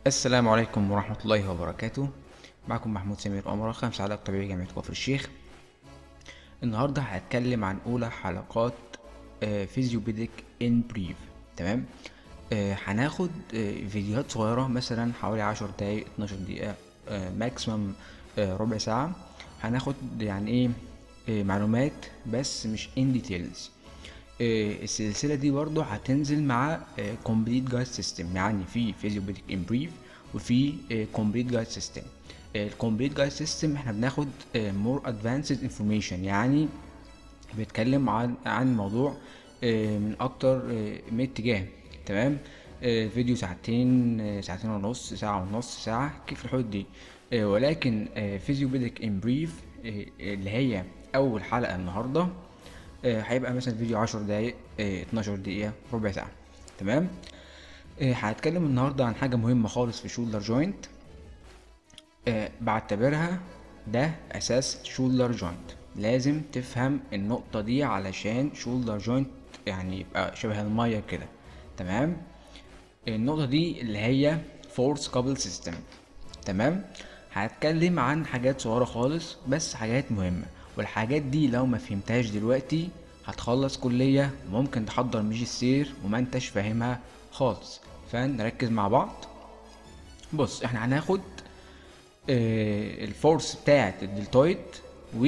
السلام عليكم ورحمة الله وبركاته معكم محمود سمير أمرة خمسة علاج طبيعي جامعة كفر الشيخ النهاردة هتكلم عن أولى حلقات فيزيوبيديك إن بريف تمام آه، هناخد آه، فيديوهات صغيرة مثلا حوالي عشر دقايق اتناشر دقيقة ماكسيمم ربع ساعة هناخد يعني ايه آه، معلومات بس مش ان ديتيلز السلسلة دي برضو هتنزل مع كومبليت جايد سيستم يعني في فيزيوبيديك ان بريف وفي كومبليت جايد سيستم الكومبليت جايد سيستم احنا بناخد مور ادفانسد انفورميشن يعني بيتكلم عن عن موضوع آه، من اكتر آه، من اتجاه تمام آه، فيديو ساعتين آه، ساعتين ونص ساعة ونص ساعة كيف الحدود دي آه، ولكن فيزيوبيديك ان بريف اللي هي اول حلقة النهاردة آه، هيبقى مثلا فيديو عشر دقايق آه، اتناشر دقيقة ربع ساعة تمام آه، هنتكلم النهاردة عن حاجة مهمة خالص في شولدر جوينت آه، بعتبرها ده اساس شولدر جوينت لازم تفهم النقطة دي علشان شولدر جوينت يعني يبقى شبه المية كده تمام النقطة دي اللي هي فورس كابل سيستم تمام هتكلم عن حاجات صغيرة خالص بس حاجات مهمة والحاجات دي لو ما فهمتهاش دلوقتي هتخلص كلية وممكن تحضر ماجستير وما انتش فاهمها خالص فنركز مع بعض بص احنا هناخد آه، الفورس بتاعت الدلتويد و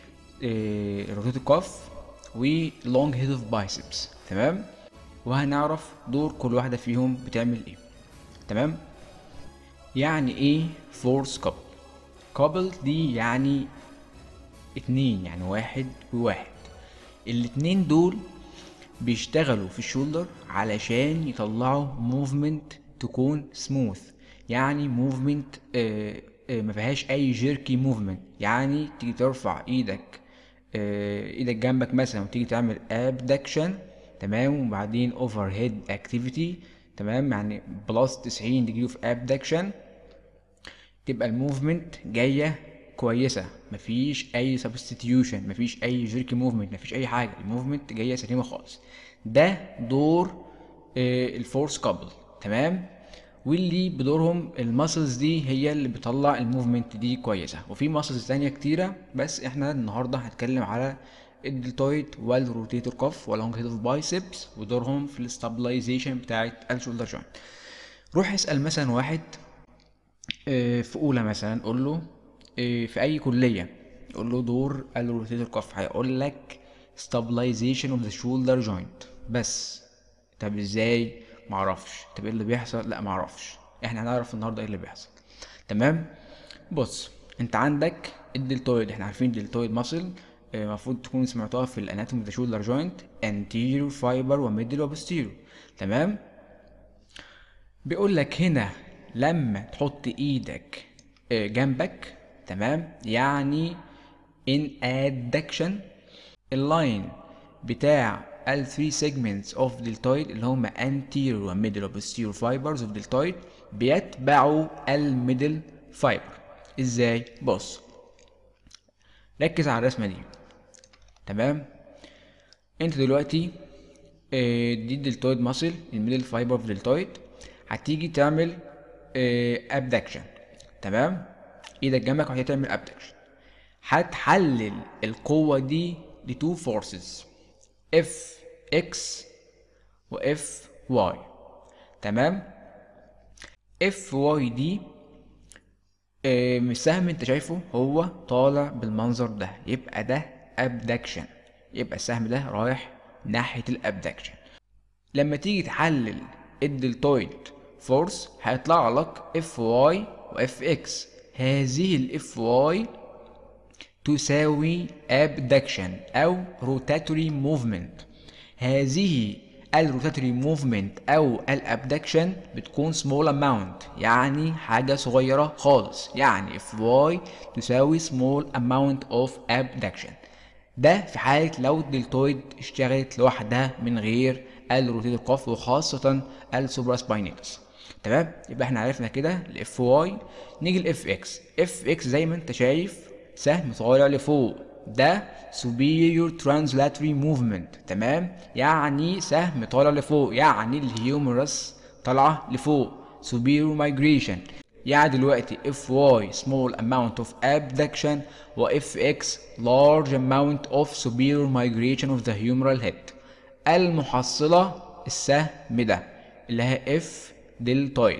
روتيت الكف ولونج هيد اوف بايسبس تمام وهنعرف دور كل واحده فيهم بتعمل ايه تمام يعني ايه فورس كابل كابل دي يعني اتنين يعني واحد وواحد الاتنين دول بيشتغلوا في الشولدر علشان يطلعوا موفمنت تكون سموث يعني موفمنت ما فيهاش اي جيركي موفمنت يعني تيجي ترفع ايدك آه، ايدك جنبك مثلا وتيجي تعمل ابدكشن تمام وبعدين اوفر هيد اكتيفيتي تمام يعني بلس 90 ديجري اوف ابدكشن تبقى الموفمنت جايه كويسه مفيش اي سبستيتيوشن مفيش اي جيركي موفمنت مفيش اي حاجه الموفمنت جايه سليمه خالص ده دور الفورس كابل تمام واللي بدورهم الماسلز دي هي اللي بتطلع الموفمنت دي كويسه وفي ماسلز تانية كتيره بس احنا النهارده هنتكلم على الدلتويد والروتيتور كف واللونج هيد اوف بايسبس ودورهم في الاستابلايزيشن بتاعت الشولدر جوينت روح اسال مثلا واحد آه، في اولى مثلا قول له آه، في اي كليه قول له دور الروتيتور كف هيقول لك stabilization of the shoulder joint بس طب ازاي معرفش طب ايه اللي بيحصل لا معرفش احنا هنعرف النهارده ايه اللي بيحصل تمام بص انت عندك الدلتويد احنا عارفين الدلتويد ماسل المفروض تكون سمعتوها في الاناتومي ذا شولدر جوينت anterior fiber وميدل وبوستيريور تمام بيقول لك هنا لما تحط ايدك آه، جنبك تمام يعني in adduction اللاين بتاع ال 3 segments of deltoid اللي هم anterior و middle و posterior fibers of deltoid بيتبعوا الميدل فايبر ازاي بص ركز على الرسمه دي تمام انت دلوقتي آه، دي الدلتويد ماسل الميدل فايبر اوف دلتويد هتيجي تعمل ابدكشن تمام ايدك جنبك وهتيجي تعمل ابدكشن هتحلل القوة دي لتو فورسز اف اكس واف واي تمام اف واي دي آه، مش سهم انت شايفه هو طالع بالمنظر ده يبقى ده ابدكشن يبقى السهم ده رايح ناحية الابدكشن لما تيجي تحلل الدلتويد فورس هيطلع لك اف واي واف اكس هذه الاف واي تساوي abduction أو rotatory movement هذه الروتاتوري موفمنت أو الابدكشن بتكون small amount يعني حاجة صغيرة خالص يعني if y تساوي small amount of abduction ده في حالة لو الدلتويد اشتغلت لوحدها من غير الروتيتور كف وخاصة السوبراسباينيتس تمام يبقى احنا عرفنا كده الاف واي نيجي الاف اكس اف اكس زي ما انت شايف سهم طالع لفوق ده superior translatory movement تمام يعني سهم طالع لفوق يعني الهيومرس طالعه لفوق superior migration يعني دلوقتي اف واي small amount of abduction و اف اكس large amount of superior migration of the humeral head المحصلة السهم ده اللي هي اف دلتويد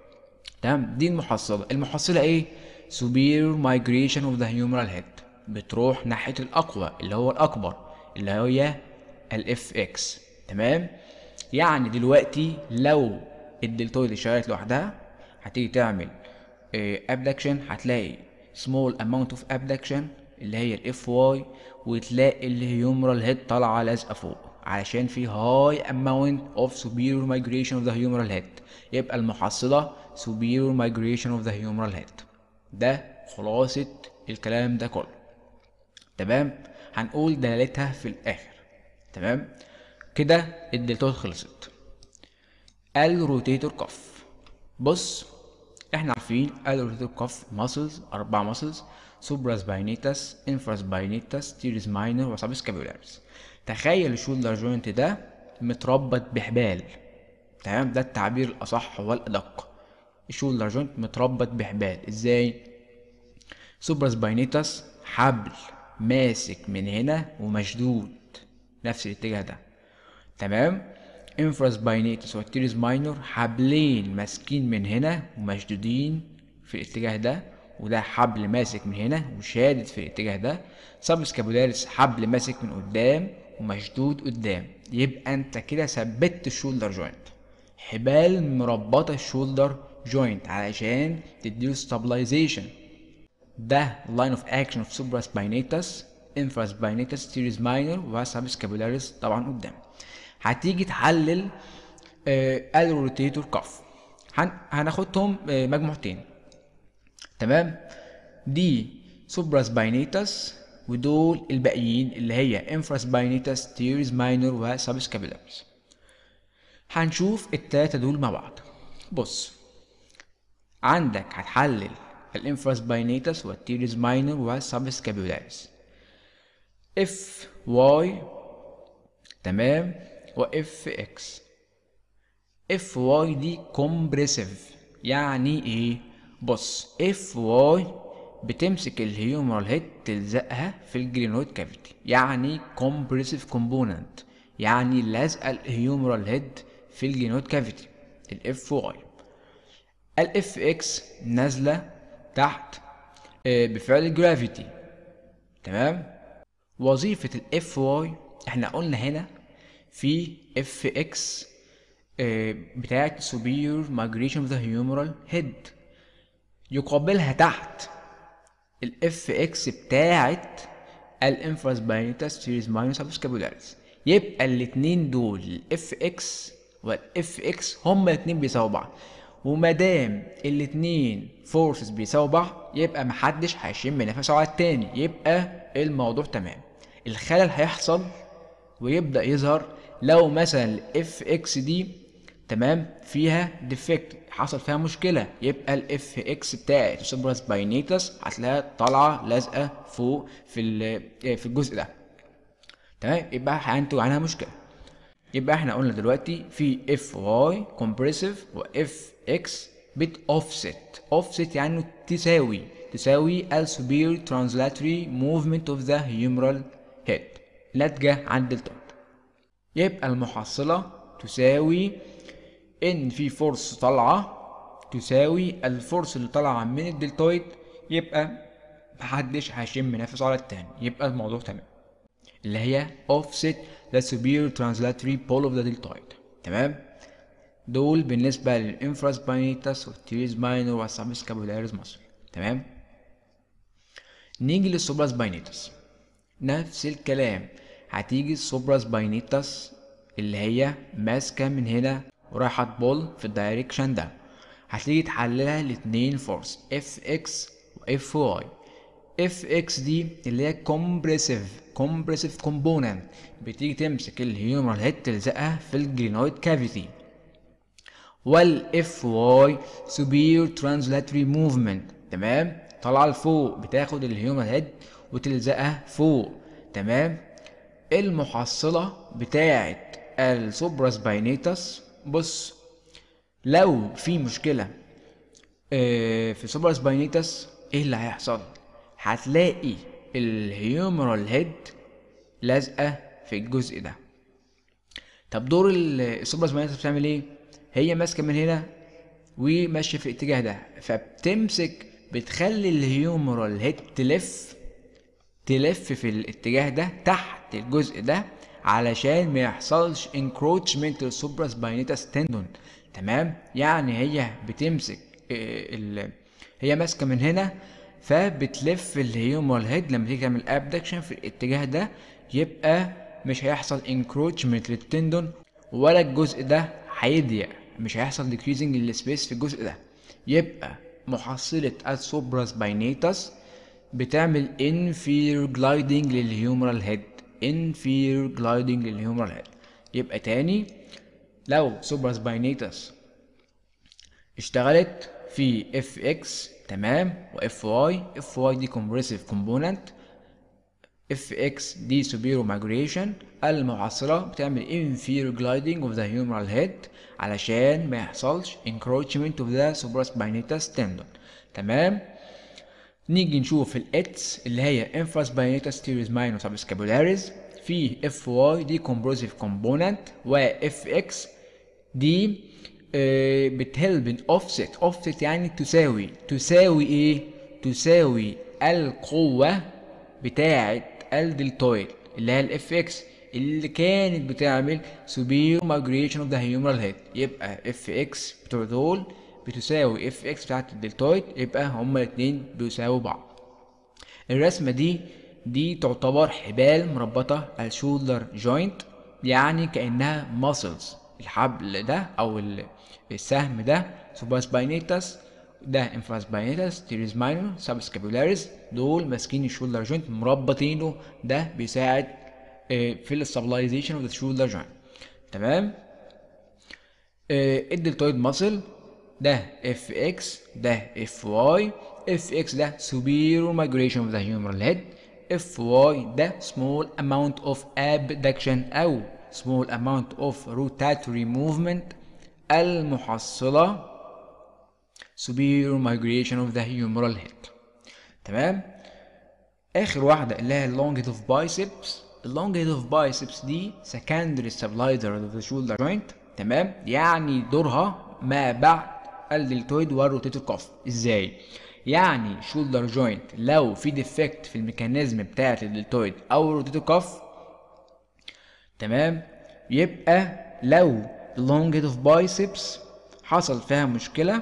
تمام دي المحصلة المحصلة ايه superior migration of the humeral head بتروح ناحية الأقوى اللي هو الأكبر اللي هي الاف اكس تمام يعني دلوقتي لو الدلتويد اشتغلت لوحدها هتيجي تعمل ابدكشن هتلاقي small amount of abduction اللي هي الاف واي وتلاقي الهيومرال هيد طالعه لازقه فوق علشان في high amount of superior migration of the humeral head يبقى المحصلة superior migration of the humeral head ده خلاصة الكلام ده كله تمام هنقول دلالتها في الآخر تمام كده الدلتوت خلصت الروتيتور كف بص احنا عارفين الروتيتور كف ماسلز اربع ماسلز سوبراس باينيتاس انفراس باينيتاس تيريز ماينر وسابسكابيولاريس تخيل الشولدر جوينت ده متربط بحبال تمام ده التعبير الاصح والادق الشولدر جوينت متربط بحبال ازاي سوبراس باينيتاس حبل ماسك من هنا ومشدود نفس الاتجاه ده تمام انفراس باينيتس والتيريز ماينور حبلين ماسكين من هنا ومشدودين في الاتجاه ده وده حبل ماسك من هنا وشادد في الاتجاه ده سابسكابولاريس حبل ماسك من قدام ومشدود قدام يبقى انت كده ثبت الشولدر جوينت حبال مربطه الشولدر جوينت علشان تديله ستابلايزيشن ده لاين اوف اكشن اوف سوبرا سباينيتس انفراس باينيتس تيريز ماينر وسابسكابولاريس طبعا قدام هتيجي تحلل آه الروتيتور كف هن... هناخدهم آه مجموعتين تمام دي سوبراس باينيتس ودول الباقيين اللي هي انفراس باينيتس تيريز ماينور وسابسكابولاريس هنشوف التلاتة دول مع بعض بص عندك هتحلل الانفراس باينيتس والتيريز ماينور والسابسكابولاريس اف واي تمام واف اكس اف واي دي كومبريسيف يعني ايه بص اف واي بتمسك الهيومرال هيد تلزقها في الجرينويد كافيتي يعني كومبريسيف كومبوننت يعني لازقه الهيومرال هيد في الجرينويد كافيتي الاف واي الاف اكس نازله تحت بفعل الجرافيتي تمام وظيفة الاف واي احنا قلنا هنا في اف اكس بتاعت superior migration of the humeral head يقابلها تحت الاف اكس بتاعت الانفراس باينيتاس تيريز ماينوس سابسكابولاريس يبقى الاتنين دول الاف اكس والاف اكس هما الاتنين بيساووا بعض ومادام الاتنين فورسز بيساووا بعض يبقى محدش هيشم نفسه على التاني يبقى الموضوع تمام الخلل هيحصل ويبدا يظهر لو مثلا الاف اكس دي تمام فيها ديفكت حصل فيها مشكله يبقى الاف اكس بتاعت السوبراس باينيتس هتلاقيها طالعه لازقه فوق في في الجزء ده تمام يبقى هينتج عنها مشكله يبقى احنا قلنا دلوقتي في اف واي كومبريسيف واف اكس بت اوفست اوفست يعني تساوي تساوي السوبير ترانزلاتري موفمنت اوف ذا هيومرال هيد ناتجة عن دلتويد يبقى المحصلة تساوي ان في فورس طالعة تساوي الفورس اللي طالعة من الدلتويد يبقى محدش هيشم نفسه على التاني يبقى الموضوع تمام اللي هي offset the superior translatory pole of the deltoid تمام دول بالنسبة للانفراس باينيتاس والتيريز ماينور والسابسكابولاريز ماسل تمام نيجي للسوبراس باينيتاس نفس الكلام هتيجي السوبراس باينيتاس اللي هي ماسكة من هنا ورايحة تبول في الدايركشن ده هتيجي تحللها لاتنين فورس اف اكس واف واي اف اكس دي اللي هي كومبريسيف كومبريسيف كومبوننت بتيجي تمسك الهيومرال هيد تلزقها في الجرينويد كافيتي والاف واي سوبير ترانزلاتري موفمنت تمام طالعه لفوق بتاخد الهيومرال هيد وتلزقها فوق تمام المحصله بتاعه السوبراس باينيتاس بص لو في مشكله آه، في سوبر سباينيتس ايه اللي هيحصل هتلاقي الهيومرال هيد لازقه في الجزء ده طب دور ال- السوبر سباينيتس بتعمل ايه هي ماسكه من هنا وماشيه في الاتجاه ده فبتمسك بتخلي الهيومرال هيد تلف تلف في الاتجاه ده تحت الجزء ده علشان ما يحصلش انكروتشمنت للسوبرا سباينيتاس تندون تمام يعني هي بتمسك آه، ال... هي ماسكه من هنا فبتلف الهيومرال هيد لما تيجي تعمل ابدكشن في الاتجاه ده يبقى مش هيحصل انكروتشمنت للتندون ولا الجزء ده هيضيق مش هيحصل decreasing للسبيس في الجزء ده يبقى محصلة السوبرا سباينيتاس بتعمل inferior gliding للهيومرال هيد inferior gliding للهيومرال هيد يبقى تاني لو سوبرا سباينيتاس اشتغلت في اف اكس تمام واف واي اف واي دي كومبريسيف كومبوننت اف اكس دي سوبيرو مايجريشن المعاصرة بتعمل inferior gliding of the humeral head علشان ما يحصلش encroachment of the supraspinatus tendon تمام نيجي نشوف الاتس اللي هي infraspinatus teres minor subscapularis في اف واي دي compositive component واف اكس دي آه، بتهلب ان اوفست اوفست يعني تساوي تساوي ايه تساوي القوة بتاعة الدلتويد اللي هي الاف اكس اللي كانت بتعمل superior migration of the humeral head يبقى اف اكس بتوع دول بتساوي اف اكس بتاعت الدلتويد يبقى هما الاتنين بيساووا بعض الرسمة دي دي تعتبر حبال مربطة الشولدر جوينت يعني كأنها ماسلز الحبل ده أو ال- السهم ده سوباسباينيتاس ده انفراسباينيتاس تيريز ماينور سابسكابولاريس دول ماسكين الشولدر جوينت مربطينه ده بيساعد آه، في الستابلايزيشن اوف ذا شولدر جوينت تمام آه، الدلتويد ماسل ده اف اكس ده اف واي اف اكس ده superior migration of the humeral head اف واي ده small amount of abduction او small amount of rotatory movement المحصلة superior migration of the humeral head تمام اخر واحده اللي هي اللونج اوف بايسبس اللونج اوف بايسبس دي secondary stabilizer of the shoulder joint تمام يعني دورها ما بعد الدلتويد والروتيتور كاف ازاي يعني شولدر جوينت لو في ديفكت في الميكانيزم بتاعه الدلتويد او الروتيتور كاف تمام يبقى لو اللونج اوف بايسبس حصل فيها مشكله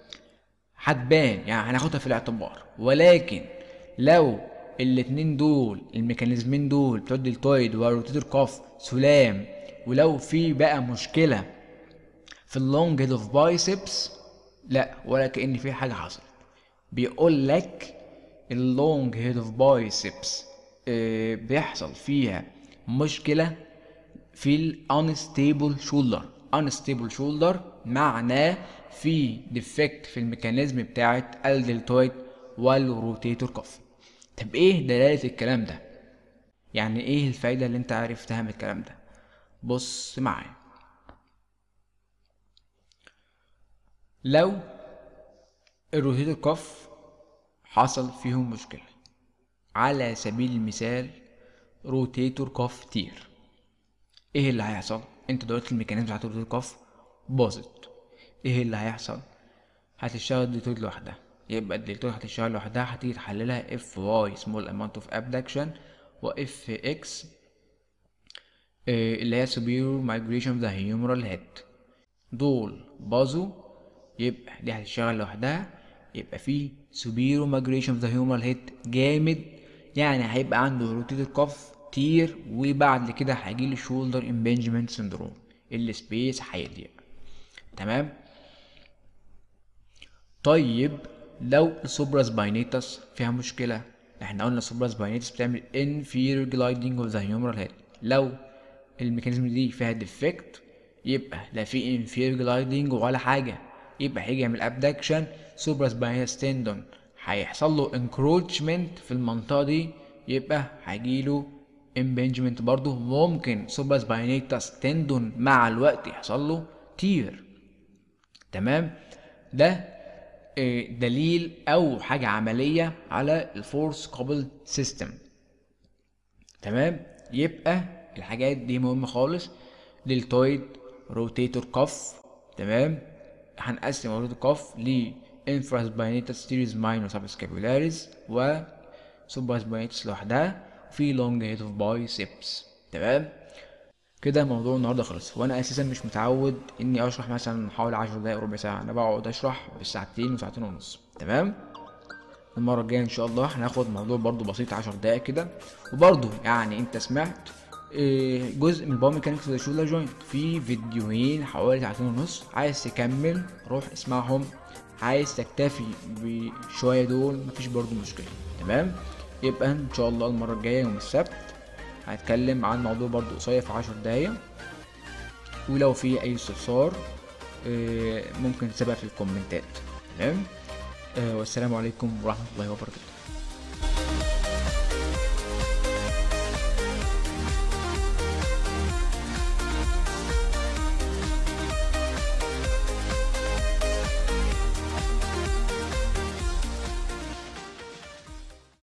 هتبان يعني هناخدها في الاعتبار ولكن لو الاتنين دول الميكانيزمين دول بتوع الدلتويد والروتيتور كاف سلام ولو في بقى مشكلة في اللونج هيد اوف بايسبس لا ولا كأن في حاجة حصلت بيقول لك اللونج هيد اوف بايسبس بيحصل فيها مشكلة في الانستيبل شولدر انستيبل شولدر معناه في ديفكت في الميكانيزم بتاعه الدلتويد والروتيتور كف طب ايه دلالة الكلام ده يعني ايه الفايدة اللي انت عرفتها من الكلام ده بص معايا لو الروتيتور كف حصل فيهم مشكلة على سبيل المثال روتيتور كف تير ايه اللي هيحصل انت دلوقتي الميكانيزم بتاعت الروتيتور كف باظت ايه اللي هيحصل هتشتغل الدلتويد لوحدها يبقى الدلتويد هتشتغل لوحدها هتيجي تحللها اف واي سمول اماونت اوف ابدكشن واف اكس اللي هي superior migration of the humeral head دول باظوا يبقى دي هتشتغل لوحدها يبقى في superior migration of the humeral head جامد يعني هيبقى عنده روتيتور كف كتير وبعد كده هيجيله shoulder impingement syndrome السبيس هيضيق تمام طيب لو السوبراس باينيتس فيها مشكلة احنا قلنا السوبراس باينيتس بتعمل inferior gliding of the humeral head لو الميكانيزم دي فيها ديفكت يبقى لا في inferior gliding ولا حاجة يبقى هيجي يعمل abduction سوبراس باينيتس تندون هيحصل له encroachment في المنطقة دي يبقى هيجيله impingement برضه ممكن سوبراس باينيتس تندون مع الوقت يحصل له تير تمام ده آه، دليل او حاجه عمليه على الفورس كابل سيستم تمام يبقى الحاجات دي مهمه خالص دلتويد روتيتور كف تمام هنقسم روتيتور كف ل انفراسباينيتس ستيريز ماينور سابسكابيولاريز و سوبراسباينيتس لوحدها في لونج هيد اوف بايسبس تمام كده موضوع النهارده خلص وانا اساسا مش متعود اني اشرح مثلا حوالي عشر دقايق ربع ساعه انا بقعد اشرح بالساعتين وساعتين ونص تمام المره الجايه ان شاء الله هناخد موضوع برضو بسيط عشر دقايق كده وبرضو يعني انت سمعت إيه، جزء من باور ميكانيكس شولر جوينت في فيديوهين حوالي ساعتين ونص عايز تكمل روح اسمعهم عايز تكتفي بشويه دول مفيش برضو مشكله تمام يبقى ان شاء الله المره الجايه يوم السبت هنتكلم عن موضوع برضو قصير في عشر دقايق ولو في اي استفسار آه، ممكن تسيبها في الكومنتات تمام آه، والسلام عليكم ورحمه الله وبركاته